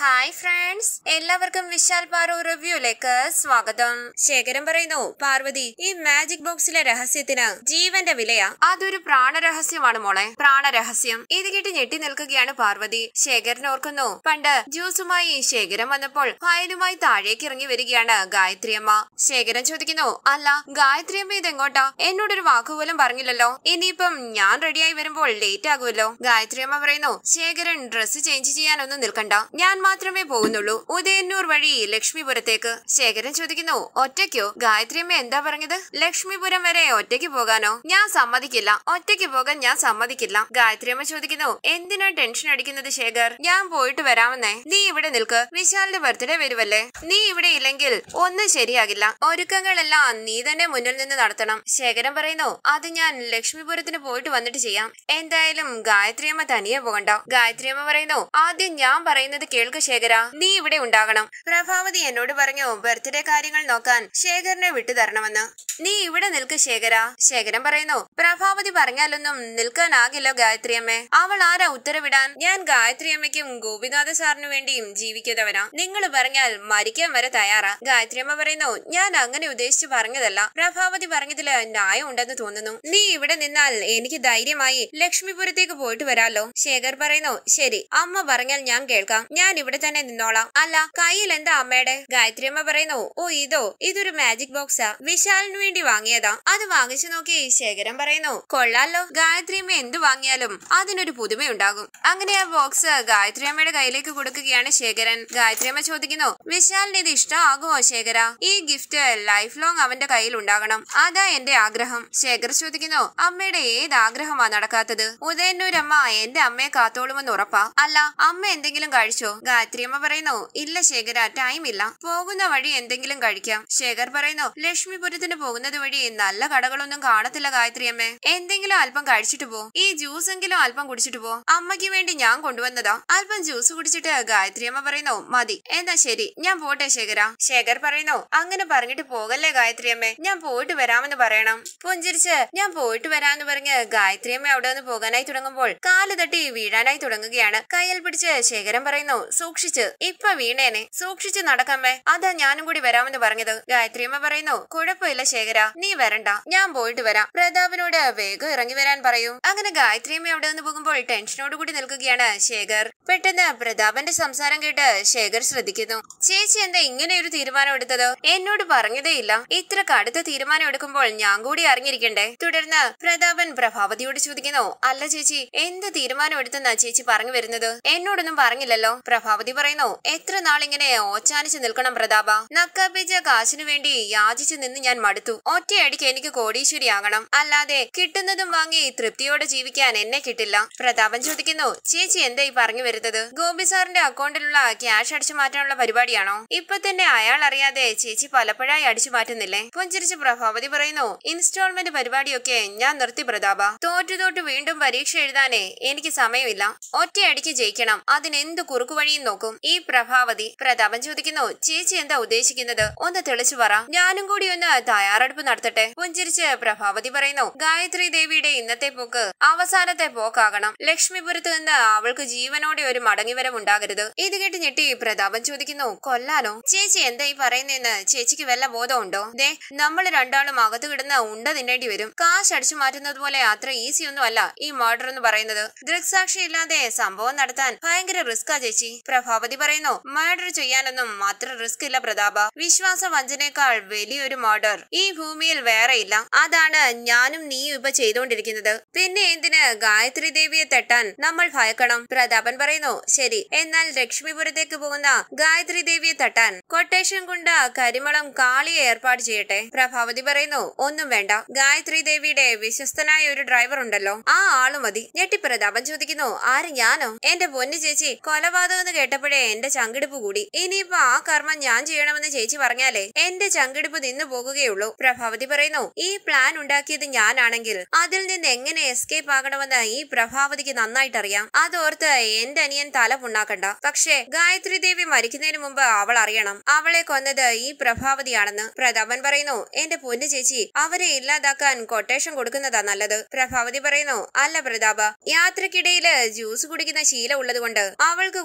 hi friends എല്ലാവർക്കും വിശാൽ പാറു റിവ്യൂയിലേക്ക് സ്വാഗതം ശേഖരൻ പറയുന്നു പാർവതി ഈ മാജിക് ബോക്സിലെ രഹസ്യത്തിന് ജീവന്റെ വിലയാ അതൊരു പ്രാണരഹസ്യമാണ് മോളെ പ്രാണരഹസ്യം ഇത് കേട്ട് ഞെട്ടി നിൽക്കുകയാണ് പാർവതി ശേഖരൻ ഓർക്കുന്നു പണ്ട് ജ്യൂസുമായി ശേഖരൻ വന്നപ്പോൾ ഫയലുമായി താഴേക്ക് ഇറങ്ങി വരികയാണ് ഗായത്രിയമ്മ ശേഖരൻ ചോദിക്കുന്നു അല്ല ഗായത്രിയമ്മ ഇത് എങ്ങോട്ടാ എന്നോടൊരു വാക്കുപോലും പറഞ്ഞില്ലല്ലോ ഇനിയിപ്പം ഞാൻ റെഡിയായി വരുമ്പോൾ ലേറ്റ് ആകുമല്ലോ ഗായത്രിയമ്മ പറയുന്നു ശേഖരൻ ഡ്രസ്സ് ചേഞ്ച് ചെയ്യാനൊന്നും നിൽക്കണ്ട ഞാൻ മാത്രമേ പോകുന്നുള്ളൂ ഉദയന്നൂർ വഴി ലക്ഷ്മിപുരത്തേക്ക് ശേഖരൻ ചോദിക്കുന്നു ഒറ്റയ്ക്കോ ഗായത്രിയമ്മ എന്താ പറഞ്ഞത് ലക്ഷ്മിപുരം വരെ ഒറ്റയ്ക്ക് പോകാനോ ഞാൻ സമ്മതിക്കില്ല ഒറ്റയ്ക്ക് പോകാൻ ഞാൻ സമ്മതിക്കില്ല ഗായത്രിയമ്മ ചോദിക്കുന്നു എന്തിനാ ടെൻഷൻ അടിക്കുന്നത് ശേഖർ ഞാൻ പോയിട്ട് വരാമെന്നേ നീ ഇവിടെ നിൽക്ക് വിശാലിന്റെ ബർത്ത്ഡേ വരുമല്ലേ നീ ഇവിടെ ഇല്ലെങ്കിൽ ഒന്നും ശരിയാകില്ല ഒരുക്കങ്ങളെല്ലാം നീ തന്നെ മുന്നിൽ നിന്ന് നടത്തണം ശേഖരൻ പറയുന്നു അത് ഞാൻ ലക്ഷ്മിപുരത്തിന് പോയിട്ട് വന്നിട്ട് ചെയ്യാം എന്തായാലും ഗായത്രിയമ്മ തനിയെ പോകണ്ട ഗായത്രിയമ്മ പറയുന്നു ആദ്യം ഞാൻ പറയുന്നത് കേൾക്ക് ശേഖര നീ ഇവിടെ ഉണ്ടാകണം പ്രഭാവതി എന്നോട് പറഞ്ഞു ബർത്ത്ഡേ കാര്യങ്ങൾ നോക്കാൻ ശേഖരനെ വിട്ടു തരണമെന്ന് നീ ഇവിടെ നിൽക്ക് ശേഖര ശേഖരൻ പറയുന്നു പ്രഭാവതി പറഞ്ഞാലൊന്നും നിൽക്കാനാകില്ലോ ഗായത്രിയമ്മേ അവൾ ആരാ ഉത്തരവിടാൻ ഞാൻ ഗായത്രിയമ്മയ്ക്കും ഗോപിനാഥ സാറിനു വേണ്ടിയും ജീവിക്കുന്നവനാ നിങ്ങൾ പറഞ്ഞാൽ മരിക്കാൻ വരെ തയ്യാറാ ഗായത്രിയമ്മ പറയുന്നു ഞാൻ അങ്ങനെ ഉദ്ദേശിച്ചു പറഞ്ഞതല്ല പ്രഭാവതി പറഞ്ഞതില് ന്യായം ഉണ്ടെന്ന് തോന്നുന്നു നീ ഇവിടെ നിന്നാൽ എനിക്ക് ധൈര്യമായി ലക്ഷ്മിപുരത്തേക്ക് പോയിട്ട് വരാലോ ശേഖർ പറയുന്നു ശരി അമ്മ പറഞ്ഞാൽ ഞാൻ കേൾക്കാം ഞാൻ ഇവിടെ തന്നെ നിന്നോളാം അല്ല കയ്യിൽ എന്താ അമ്മയുടെ ഗായത്രിയമ്മ പറയുന്നു ഓ ഇതോ ഇതൊരു മാജിക് ബോക്സാ വിശാലിന് വേണ്ടി വാങ്ങിയതാ അത് വാങ്ങിച്ചു നോക്കി ശേഖരൻ പറയുന്നു കൊള്ളാലോ ഗായത്രിയമ്മ എന്ത് വാങ്ങിയാലും അതിനൊരു പുതുമയുണ്ടാകും അങ്ങനെ ആ ബോക്സ് ഗായത്രിയമ്മയുടെ കയ്യിലേക്ക് കൊടുക്കുകയാണ് ശേഖരൻ ഗായത്രിയമ്മ ചോദിക്കുന്നു വിശാലിന് ഇത് ഇഷ്ടമാകുമോ ശേഖര ഈ ഗിഫ്റ്റ് ലൈഫ് ലോങ് അവന്റെ കയ്യിൽ ഉണ്ടാകണം അതാ എന്റെ ആഗ്രഹം ശേഖർ ചോദിക്കുന്നു അമ്മയുടെ ഏത് ആഗ്രഹമാ നടക്കാത്തത് ഉദയന്നൂരമ്മ എന്റെ അമ്മയെ കാത്തോളുമെന്ന് ഉറപ്പാ അല്ല അമ്മ എന്തെങ്കിലും കഴിച്ചോ ഗായത്രിയമ്മ പറയുന്നു ഇല്ല ശേഖര ടൈം ഇല്ല പോകുന്ന വഴി എന്തെങ്കിലും കഴിക്കാം ശേഖർ പറയുന്നു ലക്ഷ്മിപുരത്തിന് പോകുന്നത് വഴി നല്ല കടകളൊന്നും കാണത്തില്ല ഗായത്രിയമ്മേ എന്തെങ്കിലും അല്പം കഴിച്ചിട്ട് പോ ഈ ജ്യൂസ് എങ്കിലും അല്പം കുടിച്ചിട്ട് പോ അമ്മയ്ക്ക് വേണ്ടി ഞാൻ കൊണ്ടുവന്നതാ അല്പം ജ്യൂസ് കുടിച്ചിട്ട് ഗായത്രിയമ്മ പറയുന്നു മതി എന്നാ ശരി ഞാൻ പോട്ടെ ശേഖര ശേഖർ പറയുന്നു അങ്ങനെ പറഞ്ഞിട്ട് പോകല്ലേ ഗായത്രിയമ്മേ ഞാൻ പോയിട്ട് വരാമെന്ന് പറയണം പുഞ്ചിരിച്ച് ഞാൻ പോയിട്ട് വരാമെന്ന് പറഞ്ഞ് ഗായത്രിയമ്മ അവിടെ നിന്ന് പോകാനായി തുടങ്ങുമ്പോൾ കാല് തട്ടി വീഴാനായി തുടങ്ങുകയാണ് കയ്യിൽ പിടിച്ച് ശേഖരൻ പറയുന്നു സൂക്ഷിച്ച് ഇപ്പൊ വീണേനെ സൂക്ഷിച്ച് നടക്കമ്മേ അതാ ഞാനും കൂടി വരാമെന്ന് പറഞ്ഞത് ഗായത്രിയമ്മ പറയുന്നു കുഴപ്പമില്ല ശേഖര നീ വരണ്ട ഞാൻ പോയിട്ട് വരാം പ്രതാപനോട് വേഗം ഇറങ്ങി വരാൻ പറയൂ അങ്ങനെ ഗായത്രിയമ്മ അവിടെ നിന്ന് പോകുമ്പോൾ ടെൻഷനോട് കൂടി നിൽക്കുകയാണ് ശേഖർ പെട്ടെന്ന് പ്രതാപന്റെ സംസാരം കേട്ട് ശേഖർ ശ്രദ്ധിക്കുന്നു ചേച്ചി എന്താ ഇങ്ങനെ ഒരു തീരുമാനം എടുത്തത് എന്നോട് പറഞ്ഞതേ ഇല്ല ഇത്ര കടുത്ത തീരുമാനം എടുക്കുമ്പോൾ ഞാൻ കൂടി അറിഞ്ഞിരിക്കണ്ടേ തുടർന്ന് പ്രതാപൻ പ്രഭാവതിയോട് ചോദിക്കുന്നു അല്ല ചേച്ചി എന്ത് തീരുമാനം എടുത്തെന്നാ ചേച്ചി പറഞ്ഞു വരുന്നത് എന്നോടൊന്നും പറഞ്ഞില്ലല്ലോ പ്രഭാവതി പറയുന്നു എത്ര നാളിങ്ങനെ ഓച്ചാനിച്ച് നിൽക്കണം പ്രതാപ നക്കാപ്പിച്ച കാശിനു വേണ്ടി യാചിച്ചു നിന്ന് ഞാൻ മടുത്തു ഒറ്റയടിക്ക് എനിക്ക് കോടീശ്വരിയാകണം അല്ലാതെ കിട്ടുന്നതും വാങ്ങി തൃപ്തിയോടെ ജീവിക്കാൻ എന്നെ കിട്ടില്ല പ്രതാപൻ ചോദിക്കുന്നു ചേച്ചി എന്താ ഈ പറഞ്ഞു വരുന്നത് ഗോപി സാറിന്റെ അക്കൗണ്ടിലുള്ള ക്യാഷ് അടിച്ചു മാറ്റാനുള്ള പരിപാടിയാണോ ഇപ്പൊ തന്നെ അയാൾ അറിയാതെ ചേച്ചി പലപ്പോഴായി അടിച്ചു മാറ്റുന്നില്ലേ പുഞ്ചിരിച്ച് പ്രഭാവതി പറയുന്നു ഇൻസ്റ്റാൾമെന്റ് പരിപാടിയൊക്കെ ഞാൻ നിർത്തി പ്രതാപ തോറ്റു തോറ്റു വീണ്ടും പരീക്ഷ എഴുതാനേ എനിക്ക് സമയമില്ല ഒറ്റയടിക്ക് ജയിക്കണം അതിനെന്ത് കുറുക്കു വഴിയും നോക്കും ഈ പ്രഭാവതി പ്രതാപൻ ചോദിക്കുന്നു ചേച്ചി എന്താ ഉദ്ദേശിക്കുന്നത് ഒന്ന് തെളിച്ചു പറ ഞാനും കൂടി ഒന്ന് തയ്യാറെടുപ്പ് നടത്തട്ടെ പുഞ്ചിരിച്ച് പ്രഭാവതി പറയുന്നു ഗായത്രി ദേവിയുടെ ഇന്നത്തെ പോക്ക് അവസാനത്തെ പോക്കാകണം ലക്ഷ്മിപുരത്ത് നിന്ന് അവൾക്ക് ജീവനോടെ ഒരു മടങ്ങിവരം ഉണ്ടാകരുത് ഇത് കേട്ട് ഞെട്ടി പ്രതാപൻ ചോദിക്കുന്നു കൊല്ലാനോ ചേച്ചി എന്താ ഈ പറയുന്നതെന്ന് ചേച്ചിക്ക് വല്ല ബോധമുണ്ടോ ദേ നമ്മൾ രണ്ടാളും അകത്ത് കിടന്ന് ഉണ്ട തിന്നേണ്ടി വരും കാശ് അടിച്ചു മാറ്റുന്നത് പോലെ അത്ര ഈസി ഒന്നും അല്ല ഈ മർഡർ എന്ന് പറയുന്നത് ദൃക്സാക്ഷി ഇല്ലാതെ സംഭവം നടത്താൻ ഭയങ്കര റിസ്കാ ചേച്ചി പ്രഭാവതി പറയുന്നു മർഡർ ചെയ്യാനൊന്നും അത്ര റിസ്ക് ഇല്ല പ്രതാപ വിശ്വാസ വഞ്ചനേക്കാൾ വലിയൊരു മർഡർ ഈ ഭൂമിയിൽ വേറെ ഇല്ല അതാണ് ഞാനും നീയും ഇപ്പൊ ചെയ്തുകൊണ്ടിരിക്കുന്നത് പിന്നെ എന്തിന് ഗായത്രി ദേവിയെ തെട്ടാൻ നമ്മൾ ഭയക്കണം പ്രതാപൻ പറയുന്നു ശരി എന്നാൽ ലക്ഷ്മിപുരത്തേക്ക് പോകുന്ന ഗായത്രി ദേവിയെ തട്ടാൻ കൊട്ടേഷൻ കൊണ്ട് കരിമളം കാളിയെ ഏർപ്പാട് ചെയ്യട്ടെ പ്രഭാവതി പറയുന്നു ഒന്നും വേണ്ട ഗായത്രി ദേവിയുടെ വിശ്വസ്തനായ ഒരു ഡ്രൈവർ ഉണ്ടല്ലോ ആ ആള് മതി ഞെട്ടി പ്രതാപൻ ചോദിക്കുന്നു ആര് ഞാനോ എന്റെ പൊന്നു ചേച്ചി കൊലപാതകം എന്ന് കേട്ടപ്പോഴേ എന്റെ ചങ്കിടിപ്പ് കൂടി ഇനിയിപ്പോ ആ കർമ്മം ഞാൻ ചെയ്യണമെന്ന് ചേച്ചി പറഞ്ഞാലേ എന്റെ ചങ്കിടിപ്പ് നിന്നു പോകുകയുള്ളൂ പ്രഭാവതി പറയുന്നു ഈ പ്ലാൻ ഉണ്ടാക്കിയത് ഞാനാണെങ്കിൽ അതിൽ നിന്ന് എങ്ങനെ എസ്കേപ്പ് ആകണമെന്ന് ഈ പ്രഭാവതിക്ക് നന്നായിട്ട് അറിയാം അതോർത്ത് എന്റെ അനിയൻ തല പുണ്ണാക്കണ്ട പക്ഷേ ഗായത്രി ദേവി മരിക്കുന്നതിന് മുമ്പ് അവൾ അറിയണം അവളെ കൊന്നത് ഈ പ്രഭാവതിയാണെന്ന് പ്രതാപൻ പറയുന്നു എന്റെ പൊന്നു ചേച്ചി അവരെ ഇല്ലാതാക്കാൻ കൊട്ടേഷൻ കൊടുക്കുന്നതാ നല്ലത് പ്രഭാവതി പറയുന്നു അല്ല പ്രതാപ യാത്രക്കിടയില് ജ്യൂസ് കുടിക്കുന്ന ശീലം ഉള്ളതുകൊണ്ട് അവൾക്ക് കുടിക്കാനുള്ള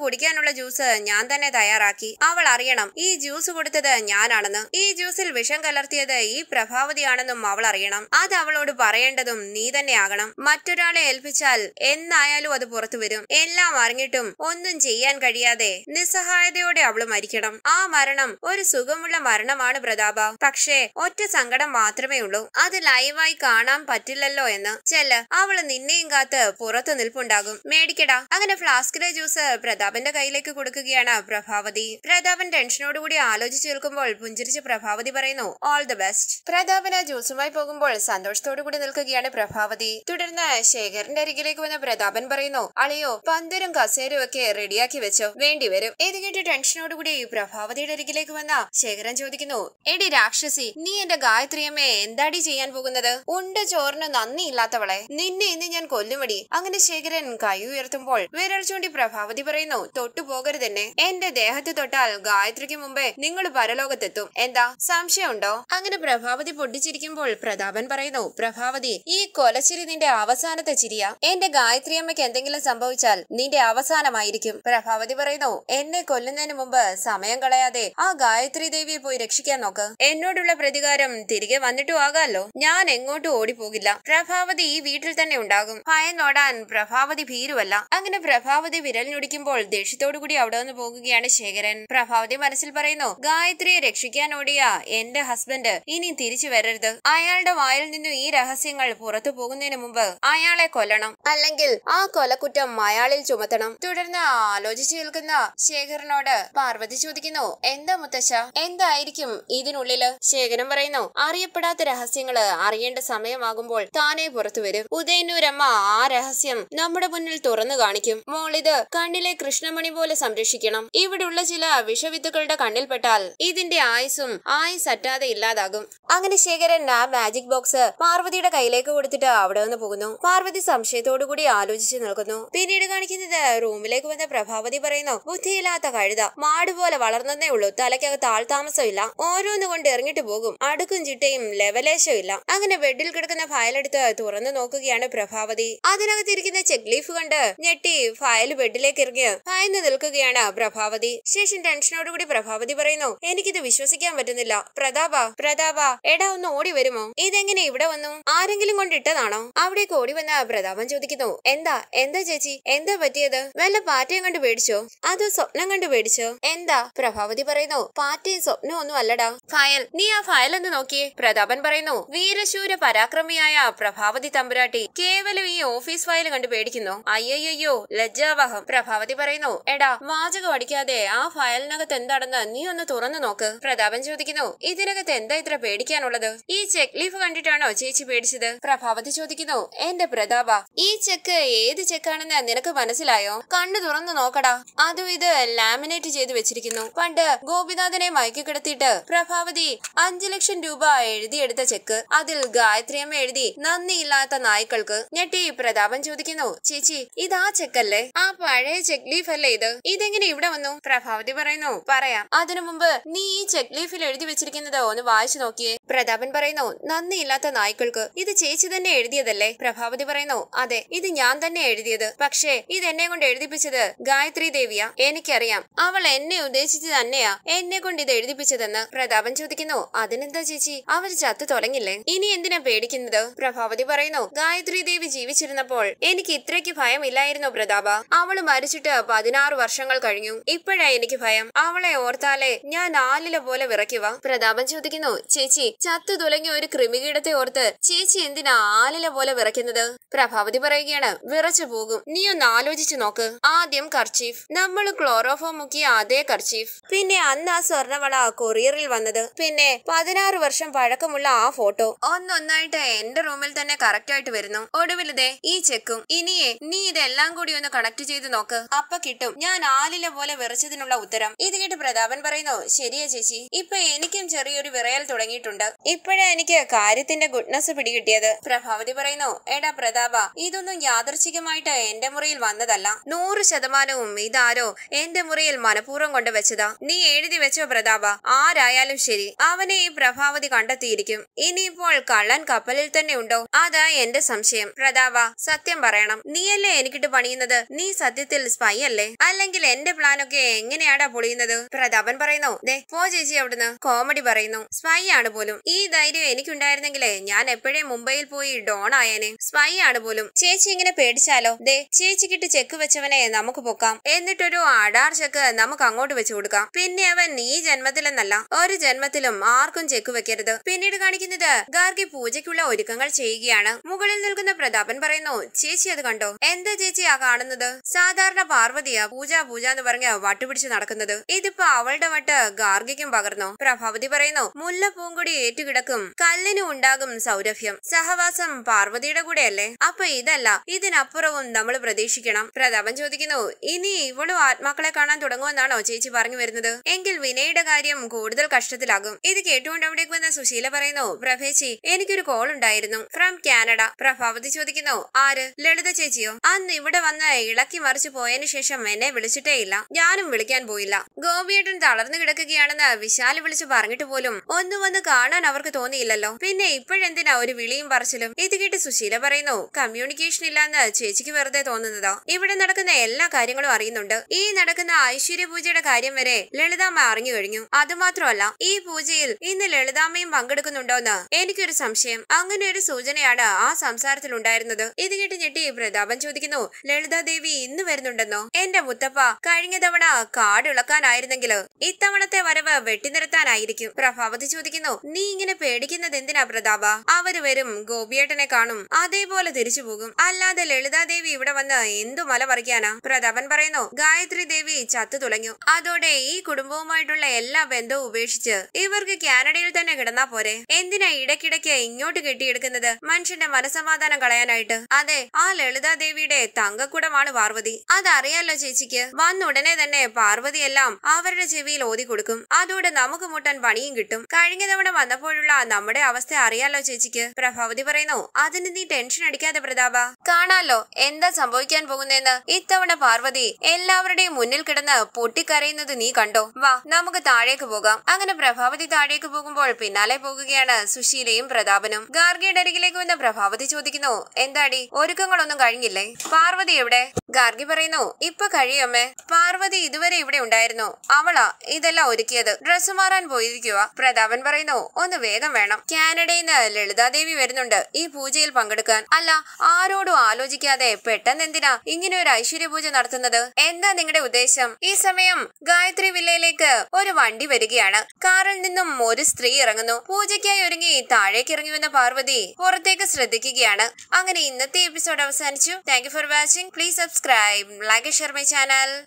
കുടിക്കാനുള്ള ജ്യൂസ് ഞാൻ തന്നെ തയ്യാറാക്കി അവൾ അറിയണം ഈ ജ്യൂസ് കൊടുത്തത് ഞാനാണെന്ന് ഈ ജ്യൂസിൽ വിഷം കലർത്തിയത് ഈ പ്രഭാവതിയാണെന്നും അവൾ അറിയണം അത് അവളോട് പറയേണ്ടതും നീ തന്നെയാകണം മറ്റൊരാളെ ഏൽപ്പിച്ചാൽ എന്നായാലും അത് പുറത്തു വരും എല്ലാം അറിഞ്ഞിട്ടും ഒന്നും ചെയ്യാൻ കഴിയാതെ നിസ്സഹായതയോടെ അവള് മരിക്കണം ആ മരണം ഒരു സുഖമുള്ള മരണമാണ് പ്രതാപ പക്ഷേ ഒറ്റ സങ്കടം മാത്രമേ ഉള്ളൂ അത് ലൈവായി കാണാൻ പറ്റില്ലല്ലോ എന്ന് ചെല്ല് അവള് നിന്നെയും കാത്ത് പുറത്തു നിൽപ്പുണ്ടാകും മേടിക്കടാ അങ്ങനെ ഫ്ലാസ്കിലെ ജ്യൂസ് പ്രതാപന്റെ കയ്യിലേക്ക് കൊടുക്കുകയാണ് പ്രഭാവതി പ്രതാപൻ ടെൻഷനോടുകൂടി ആലോചിച്ച് നിൽക്കുമ്പോൾ പുഞ്ചിരിച്ച് പ്രഭാവതി പറയുന്നു ഓൾ ദി ബെസ്റ്റ് പ്രതാപന് ജ്യൂസുമായി പോകുമ്പോൾ സന്തോഷത്തോടു കൂടി നിൽക്കുകയാണ് പ്രഭാവതി തുടർന്ന് ശേഖരന്റെ അരികിലേക്ക് വന്ന പ്രതാപൻ പറയുന്നു അളിയോ പന്തരും കസേരയും ഒക്കെ റെഡിയാക്കി വെച്ചോ വേണ്ടിവരും ഇത് കേട്ട് ടെൻഷനോടുകൂടി പ്രഭാവതിയുടെ അരികിലേക്ക് വന്ന ശേഖരൻ ചോദിക്കുന്നു എടി രാക്ഷസി നീ എന്റെ ഗായത്രിയമ്മയെ എന്താടി ചെയ്യാൻ പോകുന്നത് ഉണ്ട് ചോറിന് നന്ദിയില്ലാത്തവളെ നിന്നെ ഇന്ന് ഞാൻ കൊല്ലുമടി അങ്ങനെ ശേഖരൻ കൈ ഉയർത്തുമ്പോൾ വിരൽ ചൂണ്ടി പ്രഭാവതി പറയുന്നു തൊട്ടു പോകരുതെന്നെ എന്റെ ദേഹത്ത് തൊട്ടാൽ ഗായത്രിക്ക് മുമ്പേ നിങ്ങൾ പരലോകത്തെത്തും എന്താ സംശയമുണ്ടോ അങ്ങനെ പ്രഭാവതി പൊട്ടിച്ചിരിക്കുമ്പോൾ പ്രതാപൻ പറയുന്നു പ്രഭാവതി ഈ കൊലച്ചിരി നിന്റെ അവസാനത്തെ ചിരിയാ എന്റെ ഗായത്രിയമ്മയ്ക്ക് എന്തെങ്കിലും സംഭവിച്ചാൽ നിന്റെ അവസാനമായിരിക്കും പ്രഭാവതി പറയുന്നു എന്നെ കൊല്ലുന്നതിന് മുമ്പ് സമയം കളയാതെ ആ ഗായത്രി ദേവിയെ പോയി രക്ഷിക്കാൻ നോക്ക് എന്നോടുള്ള പ്രതികാരം തിരികെ വന്നിട്ടും ആകാമല്ലോ ഞാൻ എങ്ങോട്ടും ഓടിപ്പോകില്ല പ്രഭാവതി ഈ വീട്ടിൽ തന്നെ ഉണ്ടാകും ഭയന്നോടാൻ പ്രഭാവതി ഭീരുവല്ല അങ്ങനെ പ്രഭാവതി വിരൽ ഞൊടിക്കുമ്പോൾ ദേഷ്യത്തോടു കൂടി അവിടെ നിന്ന് പോകുകയാണ് ശേഖരൻ പ്രഭാവതി മനസ്സിൽ പറയുന്നു ഗായത്രിയെ രക്ഷിക്കാൻ ഓടിയ എന്റെ ഹസ്ബൻഡ് ഇനി തിരിച്ചു വരരുത് അയാളുടെ വായിൽ നിന്നും ഈ രഹസ്യങ്ങൾ പുറത്തു പോകുന്നതിന് മുമ്പ് അയാളെ കൊല്ലണം അല്ലെങ്കിൽ ആ കൊലക്കുറ്റം അയാളിൽ ചുമത്തണം തുടർന്ന് ആലോചിച്ചു നിൽക്കുന്ന ശേഖരനോട് പാർവതി ചോദിക്കുന്നു എന്താ മുത്തശ്ശ എന്തായിരിക്കും ഇതിനുള്ളില് ശേഖരൻ പറയുന്നു അറിയപ്പെടാത്ത രഹസ്യങ്ങള് അറിയേണ്ട സമയമാകുമ്പോൾ താനേ പുറത്തു വരും ഉദയന്നൂരമ്മ ആ രഹസ്യം നമ്മുടെ മുന്നിൽ തുറന്നു കാണിക്കും മോളിത് കണ്ണിലെ കൃഷ്ണമണി പോലെ സംരക്ഷിക്കണം ഇവിടുള്ള ചില വിഷവിത്തുക്കളുടെ കണ്ണിൽപ്പെട്ടാൽ ഇതിന്റെ ആയുസും ആയുസ് അറ്റാതെ ഇല്ലാതാകും അങ്ങനെ ശേഖരൻ ആ മാജിക് ബോക്സ് പാർവതിയുടെ കയ്യിലേക്ക് കൊടുത്തിട്ട് അവിടെ നിന്ന് പോകുന്നു പാർവതി സംശയത്തോടുകൂടി ആലോചിച്ച് നിൽക്കുന്നു പിന്നീട് കാണിക്കുന്നത് റൂമിലേക്ക് വന്ന പ്രഭാവതി പറയുന്നു ബുദ്ധിയില്ലാത്ത കഴുത മാട് പോലെ വളർന്നതേ ഉള്ളൂ തലയ്ക്കകത്ത് ആൾതാമസമില്ല ഓരോന്ന് കൊണ്ട് ഇറങ്ങിട്ട് പോകും അടുക്കും ചിട്ടയും ലെവലേശവും ഇല്ല അങ്ങനെ ബെഡിൽ കിടക്കുന്ന ഫയലെടുത്ത് തുറന്നു നോക്കുകയാണ് പ്രഭാവതി അതിനകത്തിരിക്കുന്ന ചെക്ക് ലീഫ് കണ്ട് ഞെട്ടി ഫയൽ ബെഡിലേക്ക് ഇറങ്ങി ഭയന്ന് നിൽക്കുകയാണ് പ്രഭാവതി ശേഷം ടെൻഷനോടുകൂടി പ്രഭാവതി പറയുന്നു എനിക്കിത് വിശ്വസിക്കാൻ പറ്റുന്നില്ല പ്രതാപ പ്രതാപ എടാ ഒന്ന് ഓടി വരുമോ ഇതെങ്ങനെ ഇവിടെ വന്നു ആരെങ്കിലും കൊണ്ടിട്ടതാണോ അവിടേക്ക് ഓടി വന്ന പ്രതാപൻ ചോദിക്കുന്നു എന്താ എന്താ ചേച്ചി എന്താ പറ്റിയത് വല്ല പാറ്റയും കണ്ട് പേടിച്ചോ അതോ സ്വപ്നം കണ്ട് പേടിച്ചോ എന്താ പ്രഭാവതി പറയുന്നു പാറ്റയും സ്വപ്നം ഒന്നും അല്ലടാ ഫയൽ നീ ആ ഫയൽ ഒന്ന് നോക്കിയേ പ്രതാപൻ പറയുന്നു വീരശൂര പരാക്രമിയായ പ്രഭാവതി തമ്പുരാട്ടി കേവലം ഈ ഓഫീസ് ഫയൽ കണ്ട് പേടിക്കുന്നു അയ്യയ്യോ ലജ്ജാവഹം പ്രഭാവതി പറയുന്നു എടാ വാചകം അടിക്കാതെ ആ ഫയലിനകത്ത് എന്താണെന്ന് നീ ഒന്ന് തുറന്നു നോക്ക് പ്രതാപൻ ചോദിക്കുന്നു ഇതിനകത്ത് എന്താ ഇത്ര പേടിക്കാനുള്ളത് ഈ ചെക്ക് ലീഫ് കണ്ടിട്ടാണോ ചേച്ചി പേടിച്ചത് പ്രഭാവതി ചോദിക്കുന്നു എന്റെ പ്രതാപ ഈ ചെക്ക് ഏത് ചെക്കാണെന്ന് നിനക്ക് മനസ്സിലായോ കണ്ണു തുറന്നു നോക്കടാ അതും ഇത് ലാമിനേറ്റ് ചെയ്ത് വെച്ചിരിക്കുന്നു പണ്ട് ഗോപിനാഥനെ മയക്കി കിടത്തിയിട്ട് പ്രഭാവതി അഞ്ചു ലക്ഷം രൂപ എഴുതിയെടുത്ത ചെക്ക് അതിൽ ഗായത്രിയമ്മ എഴുതി നന്ദിയില്ലാത്ത നായ്ക്കൾക്ക് ഞെട്ടി പ്രതാപൻ ചോദിക്കുന്നു ചേച്ചി ഇതാ ചെക്കല്ലേ ആ പഴയ ചെക്ക് ലീഫ് അല്ലേ ഇത് ഇതെങ്ങനെ ഇവിടെ വന്നു പ്രഭാവതി പറയുന്നു പറയാം അതിനു മുമ്പ് നീ ഈ ചെക്ക് ലീഫിൽ എഴുതി വെച്ചിരിക്കുന്നത് ഒന്ന് വായിച്ചു നോക്കിയേ പ്രതാപൻ പറയുന്നു നന്ദിയില്ലാത്ത നായ്ക്കൾക്ക് ഇത് ചേച്ചി തന്നെ എഴുതിയതല്ലേ പ്രഭാവതി പറയുന്നു അതെ ഇത് ഞാൻ തന്നെ എഴുതിയത് പക്ഷേ ഇത് എന്നെ കൊണ്ട് എഴുതിപ്പിച്ചത് ഗായത്രി ദേവിയാ എനിക്കറിയാം അവൾ എന്നെ ഉദ്ദേശിച്ച് തന്നെയാ എന്നെ കൊണ്ട് ഇത് എഴുതിപ്പിച്ചതെന്ന് പ്രതാപൻ ചോദിക്കുന്നു അതിനെന്താ ചേച്ചി അവർ ചത്തു തുടങ്ങില്ലേ ഇനി എന്തിനാ പേടിക്കുന്നത് പ്രഭാവതി പറയുന്നു ഗായത്രി ദേവി ജീവിച്ചിരുന്നപ്പോൾ എനിക്ക് ഇത്രയ്ക്ക് ഭയമില്ലായിരുന്നു പ്രതാപ അവള് മരിച്ചിട്ട് പതിനാറ് വർഷങ്ങൾ കഴിഞ്ഞു ഇപ്പോഴാ എനിക്ക് ഭയം അവളെ ഓർത്താലേ ഞാൻ ആലില പോലെ വിറയ്ക്കുക പ്രതാപൻ ചോദിക്കുന്നു ചേച്ചി ചത്തു തുലങ്ങിയ ഒരു കൃമികീടത്തെ ഓർത്ത് ചേച്ചി എന്തിനാ ആലില പോലെ വിറയ്ക്കുന്നത് പ്രഭാവതി പറയുകയാണ് വിറച്ചു പോകും നീ ഒന്ന് ആലോചിച്ചു നോക്ക് ആദ്യം കർച്ചീഫ് നമ്മൾ ക്ലോറോഫോം മുക്കിയ അതേ കർച്ചീഫ് പിന്നെ അന്ന് ആ സ്വർണവള കൊറിയറിൽ വന്നത് പിന്നെ പതിനാറ് വർഷം പഴക്കമുള്ള ആ ഫോട്ടോ ഒന്നൊന്നായിട്ട് എന്റെ റൂമിൽ തന്നെ കറക്റ്റ് ആയിട്ട് വരുന്നു ഒടുവിലതേ ഈ ചെക്കും ഇനിയേ നീ ഇതെല്ലാം കൂടി ഒന്ന് കണക്ട് ചെയ്ത് നോക്ക് അപ്പൊ കിട്ടും ഞാൻ ആലില പോലെ വിറച്ചതിനുള്ള ഉത്തരം ഇത് കേട്ട് പ്രതാപൻ പറയുന്നു ശരിയാ ചേച്ചി ഇപ്പൊ എനിക്കും ചെറിയൊരു വിറയൽ തുടങ്ങിയിട്ടുണ്ട് ഇപ്പോഴാ എനിക്ക് കാര്യത്തിന്റെ ഗുഡ്നസ് പിടികിട്ടിയത് പ്രഭാവതി പറയുന്നു എടാ പ്രതാപ ഇതൊന്നും യാദർച്ഛികമായിട്ട് എന്റെ മുറിയിൽ വന്നതല്ല നൂറ് ശതമാനവും ഇതാരോ എന്റെ മുറിയിൽ മനഃപൂർവ്വം കൊണ്ടുവച്ചതാ നീ എഴുതി വെച്ചോ പ്രതാപ ആരായാലും ശരി അവനെ ഈ പ്രഭാവതി കണ്ടെത്തിയിരിക്കും ഇനിയിപ്പോൾ കള്ളൻ കപ്പലിൽ തന്നെ ഉണ്ടോ അതാ എന്റെ സംശയം പ്രതാപ സത്യം പറയണം നീയല്ലേ എനിക്കിട്ട് പണിയുന്നത് നീ സത്യത്തിൽ സ്പൈ അല്ലേ അല്ല അല്ലെങ്കിൽ എന്റെ പ്ലാനൊക്കെ എങ്ങനെയാടാ പൊളിയുന്നത് പ്രതാപൻ പറയുന്നു ദേ പോ ചേച്ചി അവിടുന്ന് കോമഡി പറയുന്നു സ്പൈ ആണ് പോലും ഈ ധൈര്യം എനിക്കുണ്ടായിരുന്നെങ്കിലേ ഞാൻ എപ്പോഴേ മുംബൈയിൽ പോയി ഡോൺ ആയേനെ സ്പൈ ആണ് പോലും ചേച്ചി ഇങ്ങനെ പേടിച്ചാലോ ദേ ചേച്ചിക്കിട്ട് ചെക്ക് വെച്ചവനെ നമുക്ക് പൊക്കാം എന്നിട്ടൊരു അടാർ ചെക്ക് നമുക്ക് അങ്ങോട്ട് വെച്ചു കൊടുക്കാം പിന്നെ അവൻ ഈ ജന്മത്തിലെന്നല്ല ഒരു ജന്മത്തിലും ആർക്കും ചെക്ക് വെക്കരുത് പിന്നീട് കാണിക്കുന്നത് ഗാർഗി പൂജയ്ക്കുള്ള ഒരുക്കങ്ങൾ ചെയ്യുകയാണ് മുകളിൽ നിൽക്കുന്ന പ്രതാപൻ പറയുന്നു ചേച്ചി അത് കണ്ടോ എന്താ ചേച്ചി ആ കാണുന്നത് സാധാരണ പാർവതിയാ പൂജ പൂജ എന്ന് പറഞ്ഞ് വട്ടുപിടിച്ച് നടക്കുന്നത് ഇതിപ്പോ അവളുടെ വട്ട് ഗാർഗിക്കും പകർന്നോ പ്രഭാവതി പറയുന്നു മുല്ല പൂങ്കൊടി ഏറ്റുകിടക്കും കല്ലിനും ഉണ്ടാകും സൗരഭ്യം സഹവാസം പാർവതിയുടെ കൂടെയല്ലേ അപ്പൊ ഇതല്ല ഇതിനപ്പുറവും നമ്മൾ പ്രതീക്ഷിക്കണം പ്രതാപൻ ചോദിക്കുന്നു ഇനി ഇവളും ആത്മാക്കളെ കാണാൻ തുടങ്ങുമെന്നാണോ ചേച്ചി പറഞ്ഞു വരുന്നത് എങ്കിൽ വിനയുടെ കാര്യം കൂടുതൽ കഷ്ടത്തിലാകും ഇത് കേട്ടുകൊണ്ട് അവിടേക്ക് വന്ന സുശീല പറയുന്നു പ്രഭേച്ചി എനിക്കൊരു കോൾ ഉണ്ടായിരുന്നു ഫ്രം കാനഡ പ്രഭാവതി ചോദിക്കുന്നു ആര് ലളിത ചേച്ചിയോ അന്ന് ഇവിടെ വന്ന് ഇളക്കി മറിച്ചു പോയതിനു ശേഷം എന്നെ വിളിച്ചിട്ടേ ഇല്ല ഞാനും വിളിക്കാൻ പോയില്ല ഗോപിയേട്ടൻ തളർന്നു കിടക്കുകയാണെന്ന് വിശാല് വിളിച്ചു പറഞ്ഞിട്ട് പോലും ഒന്നു വന്ന് കാണാൻ അവർക്ക് തോന്നിയില്ലല്ലോ പിന്നെ ഇപ്പോഴെന്തിനാ ഒരു വിളിയും പറച്ചിലും ഇത് കേട്ട് സുശീല പറയുന്നു കമ്മ്യൂണിക്കേഷൻ ഇല്ലാന്ന് ചേച്ചിക്ക് വെറുതെ തോന്നുന്നതോ ഇവിടെ നടക്കുന്ന എല്ലാ കാര്യങ്ങളും അറിയുന്നുണ്ട് ഈ നടക്കുന്ന ഐശ്വര്യ പൂജയുടെ കാര്യം വരെ ലളിതാമ്മ അറിഞ്ഞു കഴിഞ്ഞു അതുമാത്രമല്ല ഈ പൂജയിൽ ഇന്ന് ലളിതാമ്മയും പങ്കെടുക്കുന്നുണ്ടോന്ന് എനിക്കൊരു സംശയം അങ്ങനെ ഒരു സൂചനയാണ് ആ സംസാരത്തിൽ ഉണ്ടായിരുന്നത് ഇത് കേട്ട് ഞെട്ടി പ്രതാപൻ ചോദിക്കുന്നു ലളിതാദേവി ഇന്ന് വരുന്നുണ്ടെന്നോ എന്റെ മുത്തപ്പ കഴിഞ്ഞ തവണ കാടിളക്കാനായിരുന്നെങ്കില് ഇത്തവണത്തെ വരവ് വെട്ടിനിരത്താനായിരിക്കും പ്രഭാവതി ചോദിക്കുന്നു നീ ഇങ്ങനെ പേടിക്കുന്നത് എന്തിനാ പ്രതാപ അവര് വരും ഗോപിയേട്ടനെ കാണും അതേപോലെ തിരിച്ചു പോകും അല്ലാതെ ലളിതാദേവി ഇവിടെ വന്ന് എന്തു മല പറിക്കാനാ പ്രതാപൻ പറയുന്നു ഗായത്രി ദേവി ചത്തു തുലഞ്ഞു അതോടെ ഈ കുടുംബവുമായിട്ടുള്ള എല്ലാ ബന്ധവും ഉപേക്ഷിച്ച് ഇവർക്ക് കാനഡയിൽ തന്നെ കിടന്നാ പോരെ എന്തിനാ ഇടയ്ക്കിടയ്ക്ക് ഇങ്ങോട്ട് കെട്ടിയെടുക്കുന്നത് മനുഷ്യന്റെ മനസമാധാനം കളയാനായിട്ട് അതെ ആ ലളിതാദേവിയുടെ തങ്കക്കുടമാണ് പാർവതി അതറിയാലോ ചേച്ചിക്ക് വന്നുടനെ തന്നെ പാർവതി എല്ലാം അവരുടെ ചെവിയിൽ ഓതി കൊടുക്കും അതോടെ നമുക്ക് മുട്ടാൻ പണിയും കിട്ടും കഴിഞ്ഞ തവണ വന്നപ്പോഴുള്ള നമ്മുടെ അവസ്ഥ അറിയാലോ ചേച്ചിക്ക് പ്രഭാവതി പറയുന്നു അതിന് നീ ടെൻഷൻ അടിക്കാതെ പ്രതാപ കാണാലോ എന്താ സംഭവിക്കാൻ പോകുന്നതെന്ന് ഇത്തവണ പാർവതി എല്ലാവരുടെയും മുന്നിൽ കിടന്ന് പൊട്ടിക്കരയുന്നത് നീ കണ്ടോ വാ നമുക്ക് താഴേക്ക് പോകാം അങ്ങനെ പ്രഭാവതി താഴേക്ക് പോകുമ്പോൾ പിന്നാലെ പോകുകയാണ് സുശീലയും പ്രതാപനും ഗാർഗിയുടെ അരികിലേക്ക് വന്ന പ്രഭാവതി ചോദിക്കുന്നു എന്താടി ഒരുക്കങ്ങളൊന്നും കഴിഞ്ഞില്ലേ പാർവതി എവിടെ ഗാർഗി പറയുന്നു ഇപ്പൊ കഴിയമ്മേ പാർവതി ഇതുവരെ ഇവിടെ ഉണ്ടായിരുന്നു അവളാ ഇതെല്ലാം ഒരുക്കിയത് ഡ്രസ്സ് മാറാൻ പോയിരിക്കുക പ്രതാപൻ പറയുന്നു ഒന്ന് വേഗം വേണം കാനഡയിൽ നിന്ന് ലളിതാദേവി വരുന്നുണ്ട് ഈ പൂജയിൽ പങ്കെടുക്കാൻ അല്ല ആരോടും ആലോചിക്കാതെ പെട്ടെന്ന് എന്തിനാ ഇങ്ങനെ ഒരു ഐശ്വര്യ പൂജ നടത്തുന്നത് എന്താ നിങ്ങളുടെ ഉദ്ദേശം ഈ സമയം ഗായത്രി വില്ലയിലേക്ക് ഒരു വണ്ടി വരികയാണ് കാറിൽ നിന്നും ഒരു സ്ത്രീ ഇറങ്ങുന്നു പൂജയ്ക്കായി ഒരുങ്ങി താഴേക്ക് ഇറങ്ങി വന്ന പാർവതി പുറത്തേക്ക് ശ്രദ്ധിക്കുകയാണ് അങ്ങനെ ഇന്നത്തെ എപ്പിസോഡ് അവസാനിച്ചു thank you for watching please subscribe like share my channel